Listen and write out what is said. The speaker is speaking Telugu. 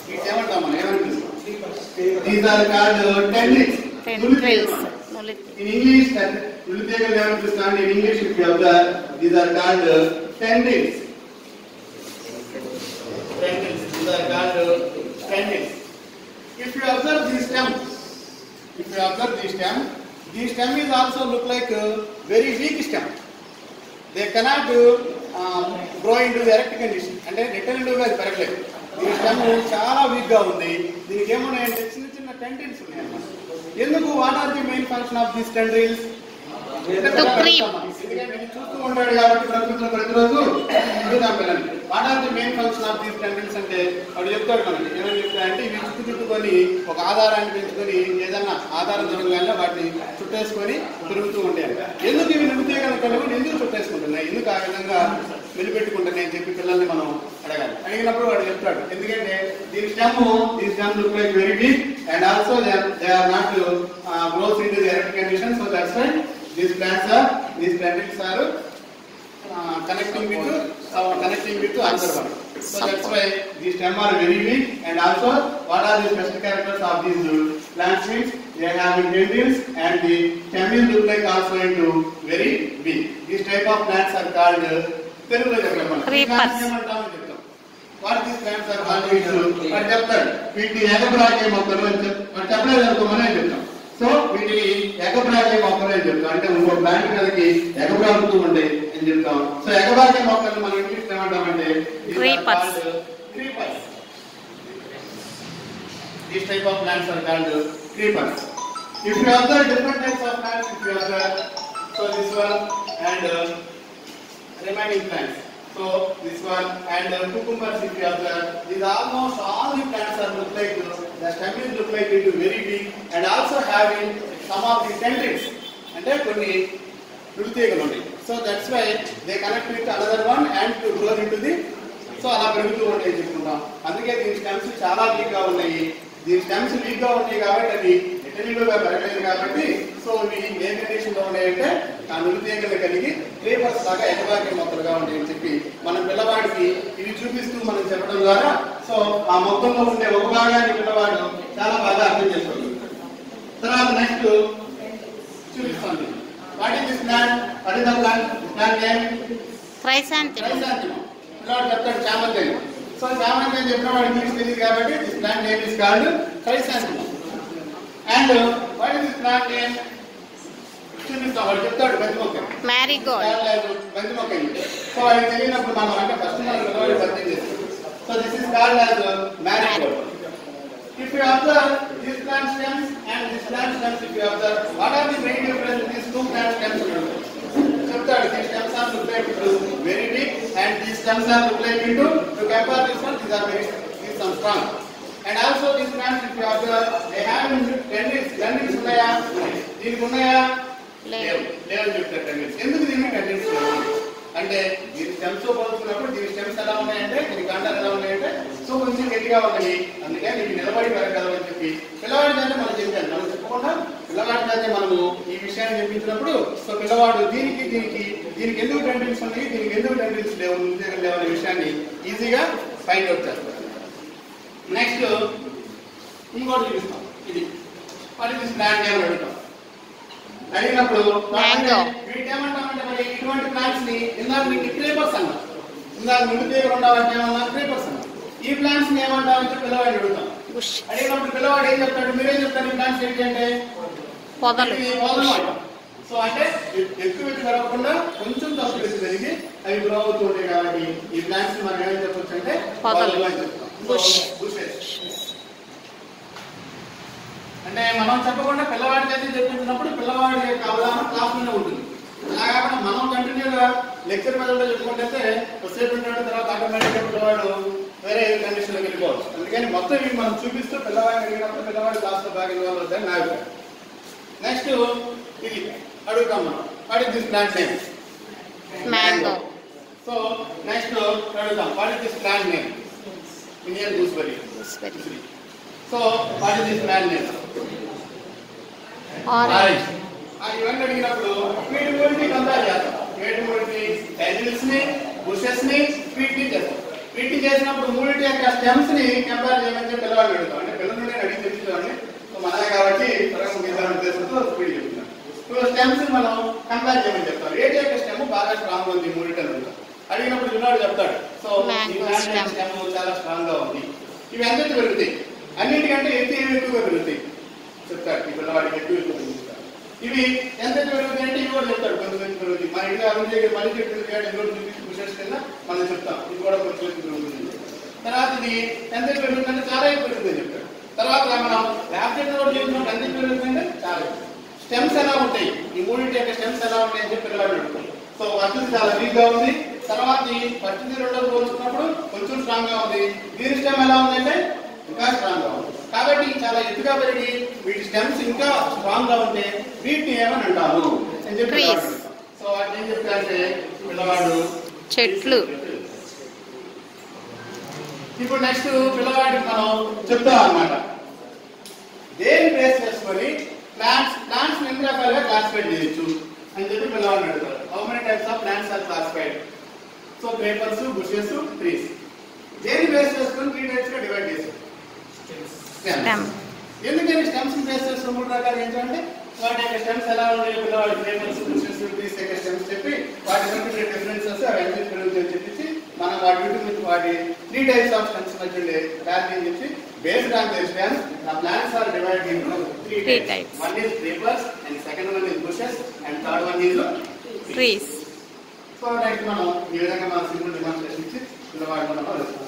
వీటి ఏమంటాం మనం ఏమని పిలుస్తాం these are called tendrils tendrils In English, that Ulutega level to stand in English, if you observe, these are called uh, tendrils. Tendrils, these are called uh, tendrils. If you observe the stem, if you observe the stem, the stem is also look like a very weak stem. They cannot uh, grow into the erect condition. అంటే రిటర్న్ అది పెరగలేదు దీని స్టెమ్ చాలా వీక్ గా ఉంది దీనికి ఏమున్నాయంటే చిన్న చిన్న టెండిల్స్ ఉన్నాయి అన్నమాట. ఎందుకు what are the main function of this tendrils To creep. ఎందుకంటే ఇది చూస్తూ ఉంటాడు కాబట్టి ప్రకృతిలో ప్రతిరోజు చూద్దాం పిల్లలు what are the main function of these tendrils అంటే వాడు చెప్తాడు మనకి ఏమని చెప్తాడంటే ఇవి చుట్టూ చుట్టుకొని ఒక ఆధారాన్ని పెంచుకొని ఏదన్నా ఆధారం దొరకగానే వాటిని చుట్టేసుకొని తిరుగుతూ ఉంటాయి ఎందుకు ఇవి నిమితీయగల కలిగి ఎందుకు చుట్టేసుకుంటున్నాయి ఎందుకు ఆ విధంగా నిలబెట్టుకుంటున్నాయి అని చెప్పి పిల్లల్ని మనం అడగాలి అడిగినప్పుడు వాడు చెప్తాడు ఎందుకంటే దీని స్టెమ్ దీని stem look like very weak and also they are not grows in the erect condition so that's why these plants are these plants are connecting with uh, connecting with other one. So that's why these stem are very weak and also what are the special characters of these uh, plants means they have tendrils and the stem will look like also into very weak. These type of plants are called uh, తెలుగులో చెప్పలేము మనం. ఈ Creepers. plants ఏమంటామో చెప్తాం. What these plants are called is uh, వాడు చెప్తాడు వీటిని ఏకపరాగే మొక్కలు అని చెప్ వాడు చెప్పలేదు అనుకో మనం చెప్తాం సో వీటిని ఏకపరాగే మొక్కలు అని చెప్తాం అంటే ఇంకో ప్లాంట్ మీదకి ఎగబ్రాకుతూ ఉంటాయి అని చెప్తాం సో ఎగబ్రాకే మొక్కలు మనం ఇంగ్లీష్ ఏమంటామంటే Creepers. Creepers These type of plants are called creepers. If you observe different types of plants, if you observe, so this one and uh, remaining plants. So this one and uh, cucumbers if you observe, these almost all the plants are look like uh, the stem is look like it is very big and also having some of the tendrils. అంటే కొన్ని విడుతీగలు ఉన్నాయి so that's why they connect with another one and to grow into the సో అలా పెరుగుతూ ఉంటాయి చెప్పుకుంటాం అందుకే దీని స్టెమ్స్ చాలా వీక్ గా ఉన్నాయి దీని స్టెమ్స్ వీక్ గా ఉన్నాయి కాబట్టి అవి ఎటనీలుగా పెరగలేదు కాబట్టి సో ఇవి ఏ కండిషన్ లో ఉన్నాయంటే ఆ నిరుతీగలు కలిగి క్రీపర్స్ లాగా ఎగబాకే మొక్కలుగా ఉంటాయని చెప్పి మన పిల్లవాడికి ఇవి చూపిస్తూ మనం చెప్పడం ద్వారా సో ఆ మొత్తంలో ఉండే ఒక భాగాన్ని పిల్లవాడు చాలా బాగా అర్థం చేసుకోగలుగుతాడు తర్వాత నెక్స్ట్ చూపిస్తాను what is this plant what is the plant plant name chrysanthemum chrysanthemum పిల్లవాడు చెప్తాడు చామంతి అని సో చామంతి అని చెప్పిన వాడు ఇంగ్లీష్ తెలియదు కాబట్టి this plant name is called chrysanthemum and what is this plant name చూపిస్తాం వాడు చెప్తాడు బంతి మొక్క మ్యారీగోల్డ్ లేదు బంతి మొక్క ఇది. సో వాడికి తెలియనప్పుడు మనం అంటే ఫస్ట్ మనం పిల్లవాడికి పరిచయం చేస్తాం so this is called as marigold If you observe these plant stems and these plant stems, if you observe, what are the main difference in these two plant stems? చెప్తాడు these stems are look like into very big and these stems are look like into to compare this one these are very these some strong and also these plants if you observe they have tendrils tendrils ఉన్నాయా దీనికి ఉన్నాయా లేవు. లేవు చెప్తారు tendrils ఎందుకు దీనికి tendrils లేవు అంటే దీని స్టెమ్స్ పోల్చుకున్నప్పుడు దీని స్టెమ్స్ ఎలా ఉన్నాయంటే దీని కాండాలు ఎలా ఉన్నాయంటే సో కొంచెం గట్టిగా ఉన్నాయి అందుకే నీకు నిలబడి పెరగలవు అని చెప్పి పిల్లవాడి చేత మనం చెప్పాను మనం చెప్పకుండా పిల్లవాడి చేత మనము ఈ విషయాన్ని చెప్పించినప్పుడు సో పిల్లవాడు దీనికి దీనికి దీనికి ఎందుకు టెండిల్స్ ఉన్నాయి దీనికి ఎందుకు టెండిల్స్ లేవు నిరుద్యోగం లేవు అనే విషయాన్ని ఈజీగా ఫైండ్ అవుట్ చేస్తారు నెక్స్ట్ ఇంకోటి చూపిస్తాం ఇది వాటి తీసి ప్లాంట్ ఏమని అడుగుతాం అడిగినప్పుడు Mango. వీటి ఏమంటామంటే మరి ఇటువంటి ప్లాంట్స్ ని ఇందాక మీకు క్రేపర్స్ అన్నారు ఇందాక ముందు తీగలు ఉండాలంటే ఏమన్నా క్రేపర్స్ అన్నారు ఈ ప్లాంట్స్ ని ఏమంటామంటే పిల్లవాడిని అడుగుతాం బుష్ అడిగినప్పుడు పిల్లవాడు ఏం చెప్తాడు మీరేం చెప్తారు ఈ ప్లాంట్స్ ఏంటి అంటే పొదలు ఇవి పొదలు అంటాం. సో అంటే ఎ- ఎక్కువ ఎత్తు పెరగకుండా కొంచెం తక్కువ ఎత్తు పెరిగి అవి గ్రో అవుతూ ఉంటాయి కాబట్టి ఈ ప్లాంట్స్ మనం ఏమని చెప్పొచ్చు అంటే పొదలు. పొదలు అని చెప్తాం సో, Bush. bushes. అంటే మనం చెప్పకుండా పిల్లవాడి చేతి చెప్పించినప్పుడు పిల్లవాడి యొక్క అవగాహన క్లాస్ లోనే ఉంటుంది అలా కాకుండా మనం కంటిన్యూగా లెక్చర్ మీద కూడా చెప్పుకుంటే కొద్దిసేపు ఉంటాడు తర్వాత ఆటోమేటిక్గా పిల్లవాడు వేరే కండిషన్ లోకి వెళ్ళిపోవచ్చు అందుకని మొత్తం ఇవి మనం చూపిస్తూ పిల్లవాడిని అడిగినప్పుడు పిల్లవాడు క్లాస్ లో బాగా ఇన్వాల్వ్ అవుతాయని నా అభిప్రాయం నెక్స్ట్ ఇది అడుగుతాం మనం what is this plant name mango so next అడుగుతాం what is this plant name Indian gooseberry gooseberry so what is this plant name orange ఆ ఇవన్నీ అడిగినప్పుడు వీటి మూడింటి కంపేర్ చేస్తాం వీటి మూడింటి టెంజిల్స్ ని బుషెస్ ని వీటిని చేస్తాం వీటిని చేసినప్పుడు మూడింటి యొక్క స్టెమ్స్ ని కంపేర్ చేయమని చెప్పి పిల్లవాడిని అడుగుతాం అంటే పిల్లలు నేను అడిగి చెప్తామండి సో మనమే కాబట్టి త్వరగా ముగిద్దాం ఉద్దేశంతో స్పీడ్ చెప్తున్నాను ఇప్పుడు స్టెమ్స్ మనం కంపేర్ చేయమని చెప్తాం ఏటి యొక్క స్టెమ్ బాగా స్ట్రాంగ్ ఉంది మూడిటని ఉంటాం అడిగినప్పుడు పిల్లవాడు చెప్తాడు సో ఈ Mango మ్యాంగో stem. స్టెమ్ చాలా స్ట్రాంగ్ గా ఉంది ఇవి ఎంత పెరుగుతాయి అన్నిటికంటే ఎత్తు ఏవి ఎక్కువగా పెరుగుతాయి చెప్తాడు ఈ పిల్లవాడికి ఎక్కువ ఎక్కువ పెరుగుతాయి ఇవి ఎంత పెరుగుతాయి అంటే ఇవి కూడా చెప్తాడు కొంచెం కొంచెం పెరుగుతాయి మన ఇంట్లో అరుణ్ దగ్గర మళ్ళీ చెప్తుంది ఇంట్లో చూపించి బుషెస్ కింద మనం చెప్తాం ఇది కూడా కొంచెం కొంచెం పెరుగుతుంది తర్వాత ఇది ఎంత పెరుగుతుందంటే చాలా ఎక్కువ పెరుగుతుంది చెప్తాడు తర్వాత మనం ల్యాబ్లెట్ కూడా చేసినప్పుడు ఎంత పెరుగుతుందంటే చాలా ఎక్కువ. స్టెమ్స్ ఎలా ఉంటాయి ఈ మూడింటి యొక్క స్టెమ్స్ ఎలా ఉంటాయి అని చెప్పి పిల్లవాడు అడుగుతాడు సో ఫస్ట్ చాలా వీక్ గా ఉంది తర్వాత ఫస్ట్ రెండోది పోల్చుకున్నప్పుడు కొంచెం స్ట్రాంగ్ గా ఉంది దీని స్టెమ్ ఎలా ఉందంటే ఇంకా స్ట్రాంగ్ గా ఉంది కాబట్టి చాలా ఎత్తుగా పెరిగి వీటి స్టెమ్స్ ఇంకా స్ట్రాంగ్ గా ఉంటే వీటిని ఏమని అంటారు అని చెప్పి Trees. పిల్లవాడు అడుగుతాడు. సో వాటిని ఏం చెప్తారంటే పిల్లవాడు చెట్లు ఇప్పుడు నెక్స్ట్ పిల్లవాడికి మనం చెప్తాం అన్నమాట దేని బేస్ చేసుకొని ప్లాంట్స్ ప్లాంట్స్ ఎన్ని రకాలుగా క్లాసిఫైడ్ చేయొచ్చు అని చెప్పి పిల్లవాడిని అడుగుతారు how many types of plants are classified so creepers bushes trees దేని బేస్ చేసుకొని త్రీ టైప్స్ గా డివైడ్ చేశారు Stem. ఎందుకని స్టెమ్స్ బేస్ చేసుకుని మూడు రకాలు ఏంటంటే వాటి యొక్క స్టెమ్స్ ఎలా ఉన్నాయి పిల్లవాడి పేపర్స్ బుషెస్ ట్రీస్ యొక్క స్టెమ్స్ చెప్పి వాటి మధ్య డిఫరెన్సెస్ అవన్నీ పెరుగుతాయని చెప్పేసి మనం వాటి గురించి వాటి త్రీ టైప్స్ ఆఫ్ స్టెమ్స్ మధ్య ఉండే వాల్యూ అని చెప్పి based on this stems the plants are divided into three Three types. types. One is papers and second one is bushes and third one is trees so next మనం ఈ విధంగా మనం సింపుల్ డెమాన్స్ట్రేషన్ ఇచ్చి పిల్లవాడు మనం